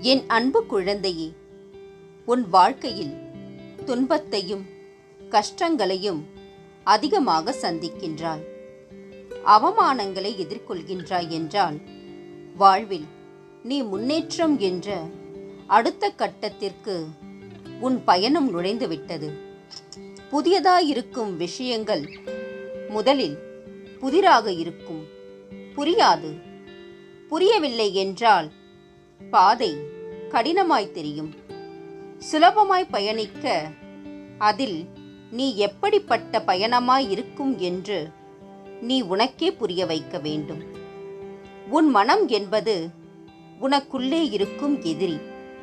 என் அன்பு குழந்தையே உன் வாழ்க்கையில் துன்பத்தையும் கஷ்டங்களையும் அதிகமாக சந்திக்கின்றாய் அவமானங்களை எதிர்கொள்கின்றாய் என்றால் வாழ்வில் நீ முன்னேற்றம் என்ற அடுத்த கட்டத்திற்கு உன் பயணம் நுழைந்து விட்டது புதியதாயிருக்கும் விஷயங்கள் முதலில் புதிராக இருக்கும் புரியாது புரியவில்லை என்றால் பாதை கடினமாய் தெரியும் சுலபமாய் பயணிக்க அதில் நீ எப்படிப்பட்ட பயணமாய் இருக்கும் என்று நீ உனக்கே புரிய வைக்க வேண்டும் உன் மனம் என்பது உனக்குள்ளே இருக்கும் எதிரி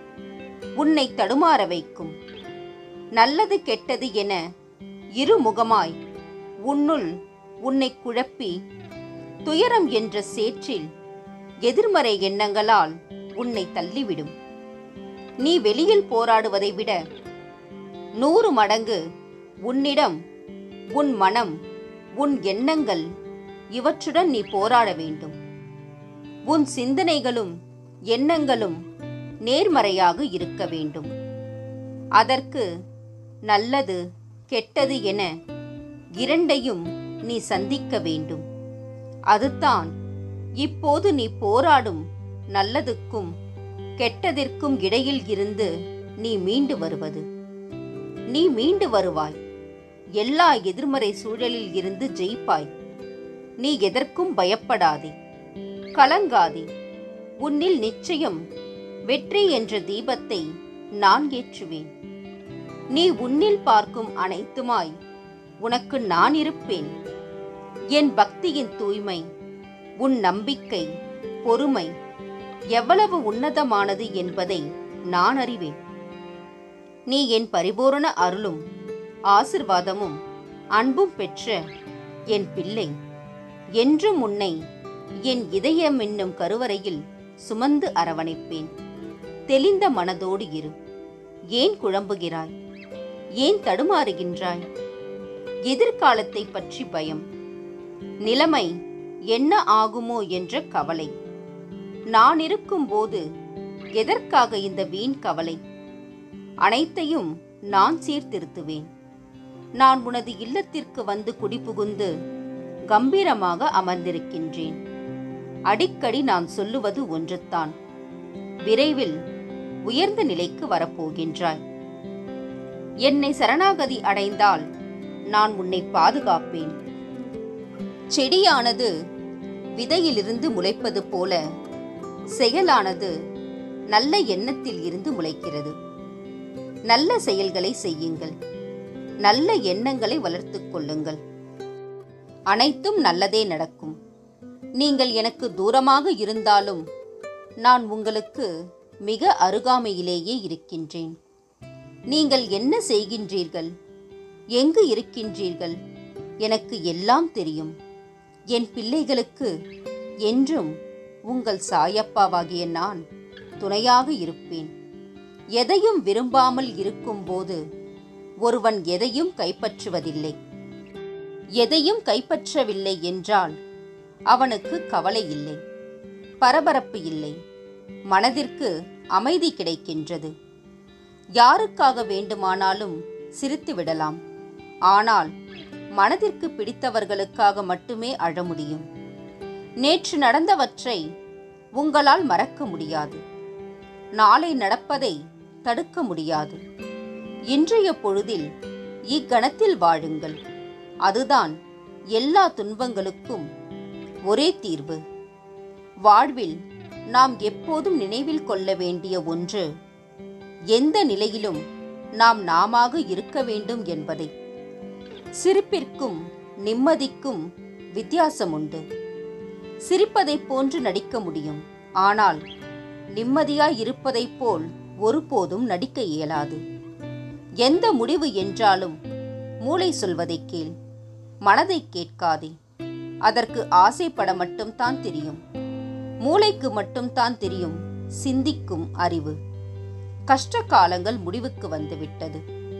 உன்னை தடுமாற வைக்கும் நல்லது கெட்டது என இருமுகமாய் உன்னுள் உன்னை குழப்பி துயரம் என்ற சேற்றில் எதிர்மறை எண்ணங்களால் உன்னை தள்ளிவிடும் நீ வெளியில் போராடுவதை விட நூறு மடங்கு உன்னிடம் உன் மனம் உன் எண்ணங்கள் இவற்றுடன் நீ போராட வேண்டும் உன் சிந்தனைகளும் எண்ணங்களும் நேர்மறையாக இருக்க வேண்டும் அதற்கு நல்லது கெட்டது என இரண்டையும் நீ சந்திக்க வேண்டும் அதுதான் இப்போது நீ போராடும் நல்லதுக்கும் கெட்டதிற்கும் இடையில் இருந்து நீ மீண்டு வருவது நீ மீண்டு வருவாய் எல்லா எதிர்மறை சூழலில் இருந்து ஜெயிப்பாய் நீ எதற்கும் பயப்படாதே கலங்காதே உன்னில் நிச்சயம் வெற்றி என்ற தீபத்தை நான் ஏற்றுவேன் நீ உன்னில் பார்க்கும் அனைத்துமாய் உனக்கு நான் இருப்பேன் என் பக்தியின் தூய்மை உன் நம்பிக்கை பொறுமை எவ்வளவு உன்னதமானது என்பதை நான் அறிவேன் நீ என் பரிபூரண அருளும் ஆசிர்வாதமும் அன்பும் பெற்ற என் பிள்ளை என்றும் உன்னை என் இதயம் என்னும் கருவறையில் சுமந்து அரவணைப்பேன் தெளிந்த மனதோடு இரு ஏன் குழம்புகிறாய் ஏன் தடுமாறுகின்றாய் எதிர்காலத்தை பற்றி பயம் நிலைமை என்ன ஆகுமோ என்ற கவலை நான் இருக்கும்போது எதற்காக இந்த வீண் கவலை அனைத்தையும் நான் சீர்திருத்துவேன் நான் உனது இல்லத்திற்கு வந்து குடிபுகுந்து கம்பீரமாக அமர்ந்திருக்கின்றேன் அடிக்கடி நான் சொல்லுவது ஒன்றுத்தான் விரைவில் உயர்ந்த நிலைக்கு வரப்போகின்றாய் என்னை சரணாகதி அடைந்தால் நான் உன்னை பாதுகாப்பேன் செடியானது விதையிலிருந்து முளைப்பது போல செயலானது நல்ல எண்ணத்தில் இருந்து முளைக்கிறது நல்ல செயல்களை செய்யுங்கள் நல்ல எண்ணங்களை வளர்த்துக் கொள்ளுங்கள் அனைத்தும் நல்லதே நடக்கும் நீங்கள் எனக்கு தூரமாக இருந்தாலும் நான் உங்களுக்கு மிக அருகாமையிலேயே இருக்கின்றேன் நீங்கள் என்ன செய்கின்றீர்கள் எங்கு இருக்கின்றீர்கள் எனக்கு எல்லாம் தெரியும் என் பிள்ளைகளுக்கு என்றும் உங்கள் சாயப்பாவாகிய நான் துணையாக இருப்பேன் எதையும் விரும்பாமல் இருக்கும்போது ஒருவன் எதையும் கைப்பற்றுவதில்லை எதையும் கைப்பற்றவில்லை என்றால் அவனுக்கு கவலை இல்லை பரபரப்பு இல்லை மனதிற்கு அமைதி கிடைக்கின்றது யாருக்காக வேண்டுமானாலும் சிரித்து விடலாம் ஆனால் மனதிற்கு பிடித்தவர்களுக்காக மட்டுமே அழ முடியும் நேற்று நடந்தவற்றை உங்களால் மறக்க முடியாது நாளை நடப்பதை தடுக்க முடியாது இன்றைய பொழுதில் இக்கணத்தில் வாழுங்கள் அதுதான் எல்லா துன்பங்களுக்கும் ஒரே தீர்வு வாழ்வில் நாம் எப்போதும் நினைவில் கொள்ள வேண்டிய ஒன்று எந்த நிலையிலும் நாம் நாமாக இருக்க வேண்டும் என்பதை சிரிப்பிற்கும் நிம்மதிக்கும் வித்தியாசம் உண்டு சிரிப்பதைப் போன்று நடிக்க முடியும் ஆனால் நிம்மதியாய் இருப்பதைப் போல் ஒருபோதும் நடிக்க இயலாது எந்த முடிவு என்றாலும் மூளை சொல்வதை கேள் மனதை கேட்காதே அதற்கு ஆசைப்பட மட்டும்தான் தெரியும் மூளைக்கு மட்டும்தான் தெரியும் சிந்திக்கும் அறிவு கஷ்ட காலங்கள் முடிவுக்கு வந்துவிட்டது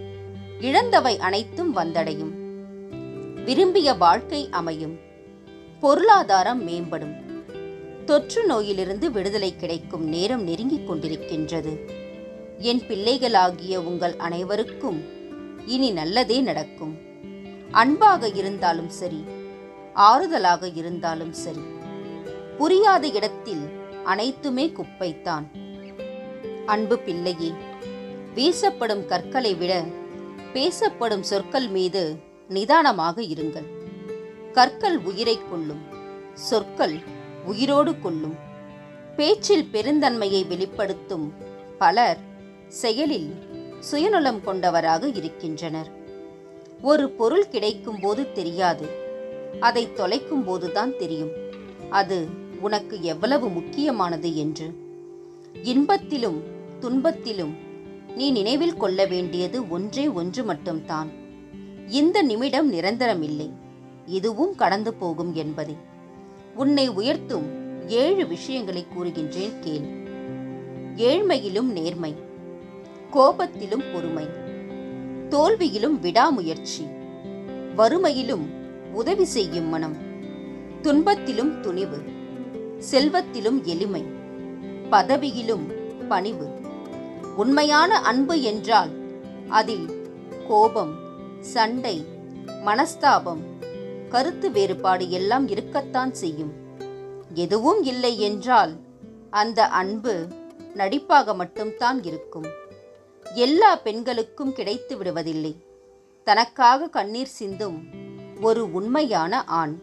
இழந்தவை அனைத்தும் வந்தடையும் விரும்பிய வாழ்க்கை அமையும் பொருளாதாரம் மேம்படும் தொற்று நோயிலிருந்து விடுதலை கிடைக்கும் நேரம் நெருங்கிக் கொண்டிருக்கின்றது என் பிள்ளைகளாகிய உங்கள் அனைவருக்கும் இனி நல்லதே நடக்கும் அன்பாக இருந்தாலும் சரி ஆறுதலாக இருந்தாலும் சரி புரியாத இடத்தில் அனைத்துமே குப்பைத்தான் அன்பு பிள்ளையே வீசப்படும் கற்களை விட பேசப்படும் சொற்கள் மீது நிதானமாக இருங்கள் கற்கள் உயிரை கொள்ளும் சொற்கள் உயிரோடு கொள்ளும் பேச்சில் பெருந்தன்மையை வெளிப்படுத்தும் பலர் செயலில் சுயநலம் கொண்டவராக இருக்கின்றனர் ஒரு பொருள் கிடைக்கும் போது தெரியாது அதை தொலைக்கும் போதுதான் தெரியும் அது உனக்கு எவ்வளவு முக்கியமானது என்று இன்பத்திலும் துன்பத்திலும் நீ நினைவில் கொள்ள வேண்டியது ஒன்றே ஒன்று மட்டும்தான் இந்த நிமிடம் நிரந்தரமில்லை இதுவும் கடந்து போகும் என்பதே உன்னை உயர்த்தும் ஏழு விஷயங்களை கூறுகின்றேன் கேள் ஏழ்மையிலும் நேர்மை கோபத்திலும் பொறுமை தோல்வியிலும் விடாமுயற்சி வறுமையிலும் உதவி செய்யும் மனம் துன்பத்திலும் துணிவு செல்வத்திலும் எளிமை பதவியிலும் பணிவு உண்மையான அன்பு என்றால் அதில் கோபம் சண்டை மனஸ்தாபம் கருத்து வேறுபாடு எல்லாம் இருக்கத்தான் செய்யும் எதுவும் இல்லை என்றால் அந்த அன்பு நடிப்பாக மட்டும்தான் இருக்கும் எல்லா பெண்களுக்கும் கிடைத்து விடுவதில்லை தனக்காக கண்ணீர் சிந்தும் ஒரு உண்மையான ஆண்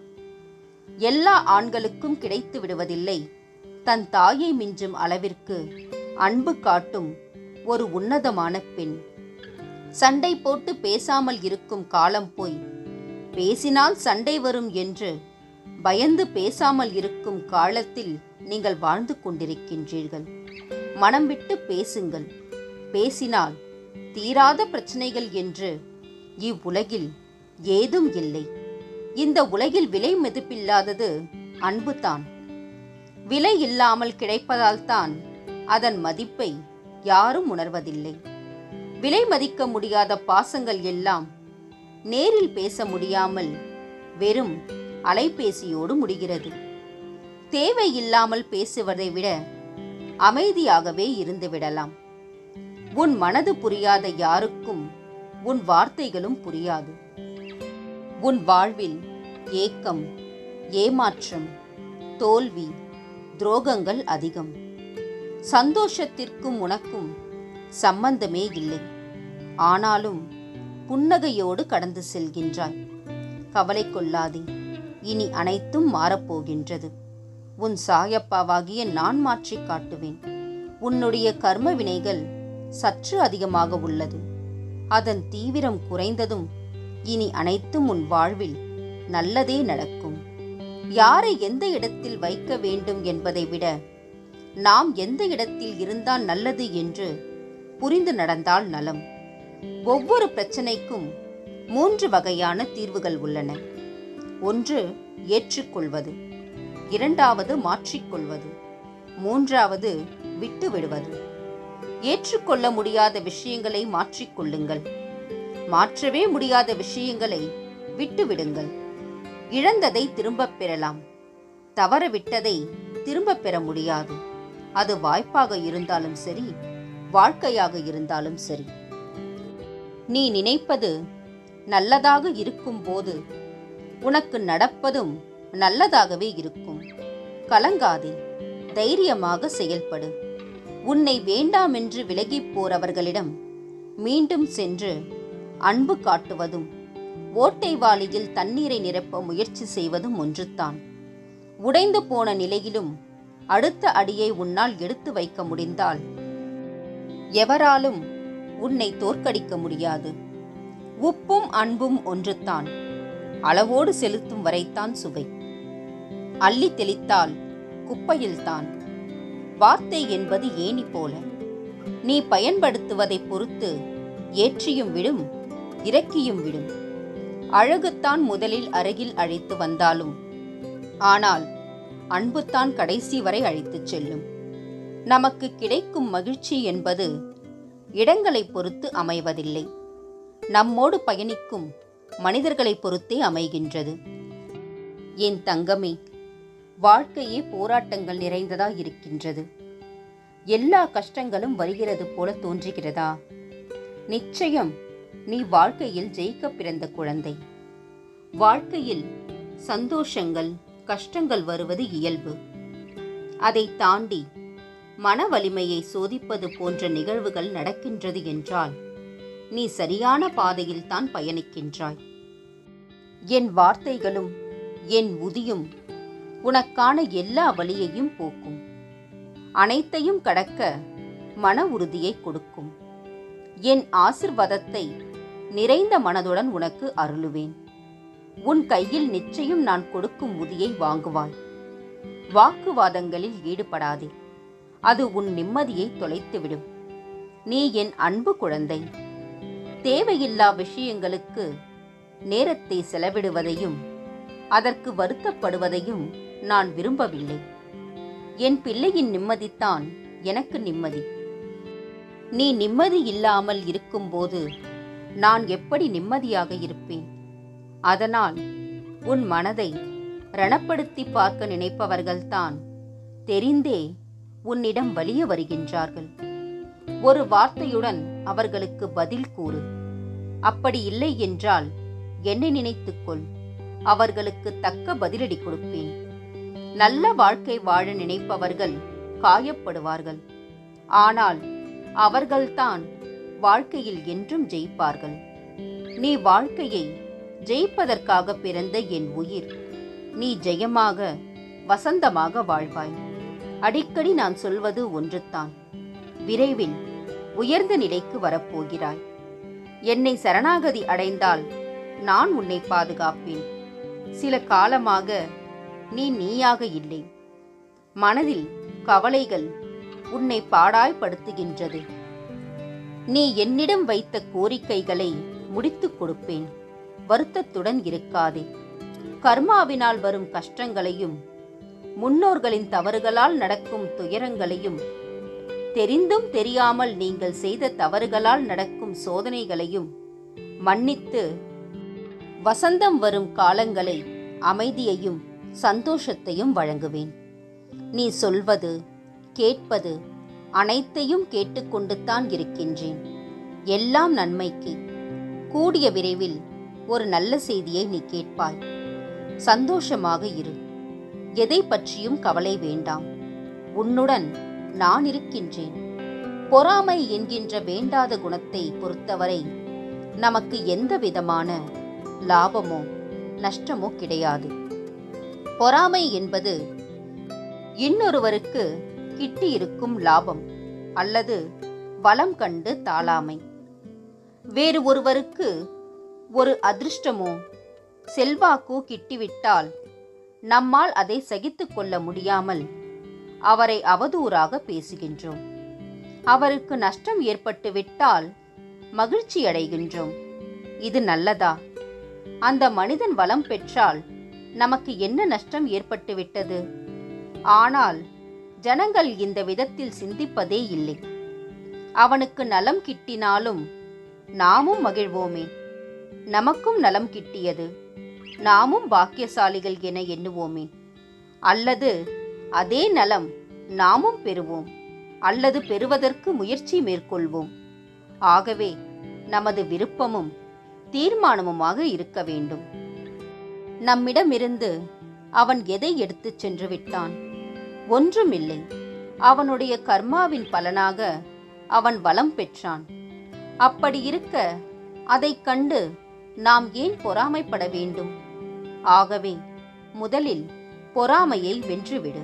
எல்லா ஆண்களுக்கும் கிடைத்து விடுவதில்லை தன் தாயை மிஞ்சும் அளவிற்கு அன்பு காட்டும் ஒரு உன்னதமான பெண் சண்டை போட்டு பேசாமல் இருக்கும் காலம் போய் பேசினால் சண்டை வரும் என்று பயந்து பேசாமல் இருக்கும் காலத்தில் நீங்கள் வாழ்ந்து கொண்டிருக்கின்றீர்கள் மனம் விட்டு பேசுங்கள் பேசினால் தீராத பிரச்சனைகள் என்று இவ்வுலகில் ஏதும் இல்லை இந்த உலகில் விலை மதிப்பில்லாதது அன்புதான் விலை இல்லாமல் கிடைப்பதால் தான் அதன் மதிப்பை யாரும் உணர்வதில்லை விலை மதிக்க முடியாத பாசங்கள் எல்லாம் நேரில் பேச முடியாமல் வெறும் அலைபேசியோடு முடிகிறது தேவை இல்லாமல் பேசுவதை விட அமைதியாகவே இருந்து விடலாம் உன் மனது புரியாத யாருக்கும் உன் வார்த்தைகளும் புரியாது உன் வாழ்வில் ஏக்கம் ஏமாற்றம் தோல்வி துரோகங்கள் அதிகம் சந்தோஷத்திற்கும் உனக்கும் சம்பந்தமே இல்லை ஆனாலும் புன்னகையோடு கடந்து செல்கின்றாய் கவலை கொள்ளாதே இனி அனைத்தும் மாறப்போகின்றது உன் சாயப்பாவாகிய நான் மாற்றி காட்டுவேன் உன்னுடைய கர்ம வினைகள் சற்று அதிகமாக உள்ளது அதன் தீவிரம் குறைந்ததும் இனி அனைத்தும் உன் வாழ்வில் நல்லதே நடக்கும் யாரை எந்த இடத்தில் வைக்க வேண்டும் என்பதை விட நாம் எந்த இடத்தில் இருந்தால் நல்லது என்று புரிந்து நடந்தால் நலம் ஒவ்வொரு பிரச்சனைக்கும் மூன்று வகையான தீர்வுகள் உள்ளன ஒன்று ஏற்றுக்கொள்வது இரண்டாவது மாற்றிக்கொள்வது மூன்றாவது விட்டு விடுவது ஏற்றுக்கொள்ள முடியாத விஷயங்களை மாற்றிக்கொள்ளுங்கள் மாற்றவே முடியாத விஷயங்களை விட்டு விடுங்கள் இழந்ததை திரும்பப் பெறலாம் தவறவிட்டதை திரும்பப் பெற முடியாது அது வாய்ப்பாக இருந்தாலும் சரி வாழ்க்கையாக இருந்தாலும் சரி நீ நினைப்பது நல்லதாக இருக்கும்போது உனக்கு நடப்பதும் நல்லதாகவே இருக்கும் கலங்காதே தைரியமாக செயல்படு உன்னை வேண்டாமென்று விலகிப் போறவர்களிடம் மீண்டும் சென்று அன்பு காட்டுவதும் ஓட்டை வாளியில் தண்ணீரை நிரப்ப முயற்சி செய்வதும் ஒன்றுதான் உடைந்து போன நிலையிலும் அடுத்த அடியை உன்னால் எடுத்து வைக்க முடிந்தால் எவராலும் உன்னை தோற்கடிக்க முடியாது உப்பும் அன்பும் ஒன்றுதான் அளவோடு செலுத்தும் வரைத்தான் சுவை அள்ளி தெளித்தால் குப்பையில்தான் வார்த்தை என்பது ஏணி போல நீ பயன்படுத்துவதை பொறுத்து ஏற்றியும் விடும் இறக்கியும் விடும் அழகுத்தான் முதலில் அருகில் அழைத்து வந்தாலும் ஆனால் அன்புத்தான் கடைசி வரை அழைத்துச் செல்லும் நமக்கு கிடைக்கும் மகிழ்ச்சி என்பது இடங்களை பொறுத்து அமைவதில்லை நம்மோடு பயணிக்கும் மனிதர்களை பொறுத்தே அமைகின்றது என் தங்கமே வாழ்க்கையே போராட்டங்கள் நிறைந்ததா இருக்கின்றது எல்லா கஷ்டங்களும் வருகிறது போல தோன்றுகிறதா நிச்சயம் நீ வாழ்க்கையில் ஜெயிக்க பிறந்த குழந்தை வாழ்க்கையில் சந்தோஷங்கள் கஷ்டங்கள் வருவது இயல்பு அதை தாண்டி மன வலிமையை சோதிப்பது போன்ற நிகழ்வுகள் நடக்கின்றது என்றால் நீ சரியான பாதையில் தான் பயணிக்கின்றாய் என் வார்த்தைகளும் என் உதியும் உனக்கான எல்லா வழியையும் போக்கும் அனைத்தையும் கடக்க மன உறுதியை கொடுக்கும் என் ஆசிர்வாதத்தை நிறைந்த மனதுடன் உனக்கு அருளுவேன் உன் கையில் நிச்சயம் நான் கொடுக்கும் உதியை வாங்குவாய் வாக்குவாதங்களில் ஈடுபடாதே அது உன் நிம்மதியை தொலைத்துவிடும் நீ என் அன்பு குழந்தை தேவையில்லா விஷயங்களுக்கு நேரத்தை செலவிடுவதையும் அதற்கு வருத்தப்படுவதையும் நான் விரும்பவில்லை என் பிள்ளையின் நிம்மதிதான் எனக்கு நிம்மதி நீ நிம்மதி இல்லாமல் இருக்கும்போது நான் எப்படி நிம்மதியாக இருப்பேன் அதனால் உன் மனதை ரணப்படுத்தி பார்க்க நினைப்பவர்கள்தான் தெரிந்தே உன்னிடம் வலிய வருகின்றார்கள் ஒரு வார்த்தையுடன் அவர்களுக்கு பதில் கூறு அப்படி இல்லை என்றால் என்னை நினைத்துக்கொள் அவர்களுக்கு தக்க பதிலடி கொடுப்பேன் நல்ல வாழ்க்கை வாழ நினைப்பவர்கள் காயப்படுவார்கள் ஆனால் அவர்கள்தான் வாழ்க்கையில் என்றும் ஜெயிப்பார்கள் நீ வாழ்க்கையை ஜெயிப்பதற்காக பிறந்த என் உயிர் நீ ஜெயமாக வசந்தமாக வாழ்வாய் அடிக்கடி நான் சொல்வது ஒன்றுதான் விரைவில் உயர்ந்த நிலைக்கு வரப்போகிறாய் என்னை சரணாகதி அடைந்தால் நான் உன்னை பாதுகாப்பேன் சில காலமாக நீ நீயாக இல்லை மனதில் கவலைகள் உன்னை பாடாய்படுத்துகின்றது நீ என்னிடம் வைத்த கோரிக்கைகளை முடித்துக் கொடுப்பேன் வருத்தத்துடன் இருக்காதே கர்மாவினால் வரும் கஷ்டங்களையும் முன்னோர்களின் தவறுகளால் நடக்கும் துயரங்களையும் தெரிந்தும் தெரியாமல் நீங்கள் செய்த தவறுகளால் நடக்கும் சோதனைகளையும் மன்னித்து வசந்தம் வரும் காலங்களை அமைதியையும் சந்தோஷத்தையும் வழங்குவேன் நீ சொல்வது கேட்பது அனைத்தையும் கேட்டுக்கொண்டுத்தான் இருக்கின்றேன் எல்லாம் நன்மைக்கு கூடிய விரைவில் ஒரு நல்ல செய்தியை நீ கேட்பாய் சந்தோஷமாக இரு எதை பற்றியும் கவலை வேண்டாம் உன்னுடன் நான் இருக்கின்றேன் பொறாமை என்கின்ற வேண்டாத குணத்தை பொறுத்தவரை நமக்கு எந்த விதமான லாபமோ நஷ்டமோ கிடையாது பொறாமை என்பது இன்னொருவருக்கு கிட்டியிருக்கும் லாபம் அல்லது வளம் கண்டு தாளாமை வேறு ஒருவருக்கு ஒரு அதிர்ஷ்டமோ செல்வாக்கோ கிட்டிவிட்டால் நம்மால் அதை சகித்துக் கொள்ள முடியாமல் அவரை அவதூறாக பேசுகின்றோம் அவருக்கு நஷ்டம் ஏற்பட்டுவிட்டால் மகிழ்ச்சி அடைகின்றோம் இது நல்லதா அந்த மனிதன் வளம் பெற்றால் நமக்கு என்ன நஷ்டம் ஏற்பட்டுவிட்டது ஆனால் ஜனங்கள் இந்த விதத்தில் சிந்திப்பதே இல்லை அவனுக்கு நலம் கிட்டினாலும் நாமும் மகிழ்வோமே நமக்கும் நலம் கிட்டியது நாமும் பாக்கியசாலிகள் என எண்ணுவோமே அல்லது அதே நலம் நாமும் பெறுவோம் அல்லது பெறுவதற்கு முயற்சி மேற்கொள்வோம் ஆகவே நமது விருப்பமும் தீர்மானமுமாக இருக்க வேண்டும் நம்மிடமிருந்து அவன் எதை எடுத்துச் சென்று விட்டான் ஒன்றுமில்லை அவனுடைய கர்மாவின் பலனாக அவன் வளம் பெற்றான் அப்படி இருக்க அதைக் கண்டு நாம் ஏன் பொறாமைப்பட வேண்டும் ஆகவே முதலில் பொறாமையை வென்றுவிடு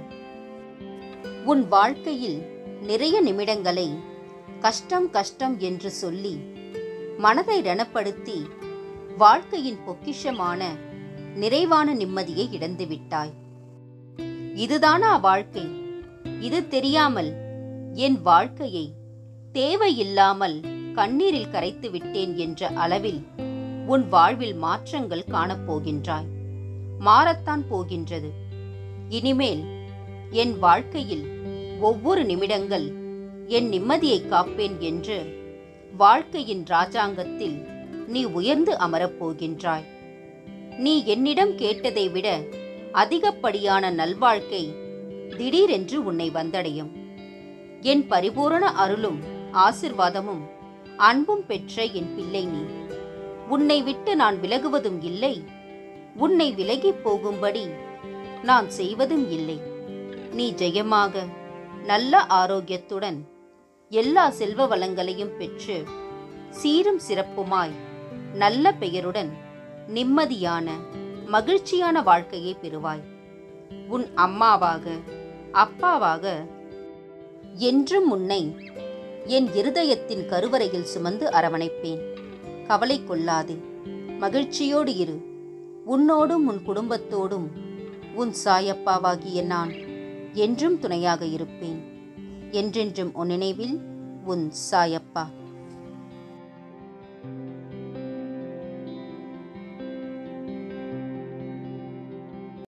உன் வாழ்க்கையில் நிறைய நிமிடங்களை கஷ்டம் கஷ்டம் என்று சொல்லி மனதை ரணப்படுத்தி வாழ்க்கையின் பொக்கிஷமான நிறைவான நிம்மதியை இழந்துவிட்டாய் இதுதானா வாழ்க்கை இது தெரியாமல் என் வாழ்க்கையை தேவையில்லாமல் கண்ணீரில் கரைத்து விட்டேன் என்ற அளவில் உன் வாழ்வில் மாற்றங்கள் காணப்போகின்றாய் மாறத்தான் போகின்றது இனிமேல் என் வாழ்க்கையில் ஒவ்வொரு நிமிடங்கள் என் நிம்மதியை காப்பேன் என்று வாழ்க்கையின் ராஜாங்கத்தில் நீ உயர்ந்து அமரப் போகின்றாய் நீ என்னிடம் கேட்டதை விட அதிகப்படியான நல்வாழ்க்கை திடீரென்று உன்னை வந்தடையும் என் பரிபூரண அருளும் ஆசிர்வாதமும் அன்பும் பெற்ற என் பிள்ளை நீ உன்னை விட்டு நான் விலகுவதும் இல்லை உன்னை விலகிப் போகும்படி நான் செய்வதும் இல்லை நீ ஜெயமாக நல்ல ஆரோக்கியத்துடன் எல்லா செல்வ வளங்களையும் பெற்று சீரும் சிறப்புமாய் நல்ல பெயருடன் நிம்மதியான மகிழ்ச்சியான வாழ்க்கையை பெறுவாய் உன் அம்மாவாக அப்பாவாக என்றும் உன்னை என் இருதயத்தின் கருவறையில் சுமந்து அரவணைப்பேன் கவலை கொள்ளாதே மகிழ்ச்சியோடு இரு உன்னோடும் உன் குடும்பத்தோடும் உன் சாயப்பாவாகிய நான் என்றும் துணையாக இருப்பேன் என்றென்றும் உன் நினைவில் உன் சாயப்பா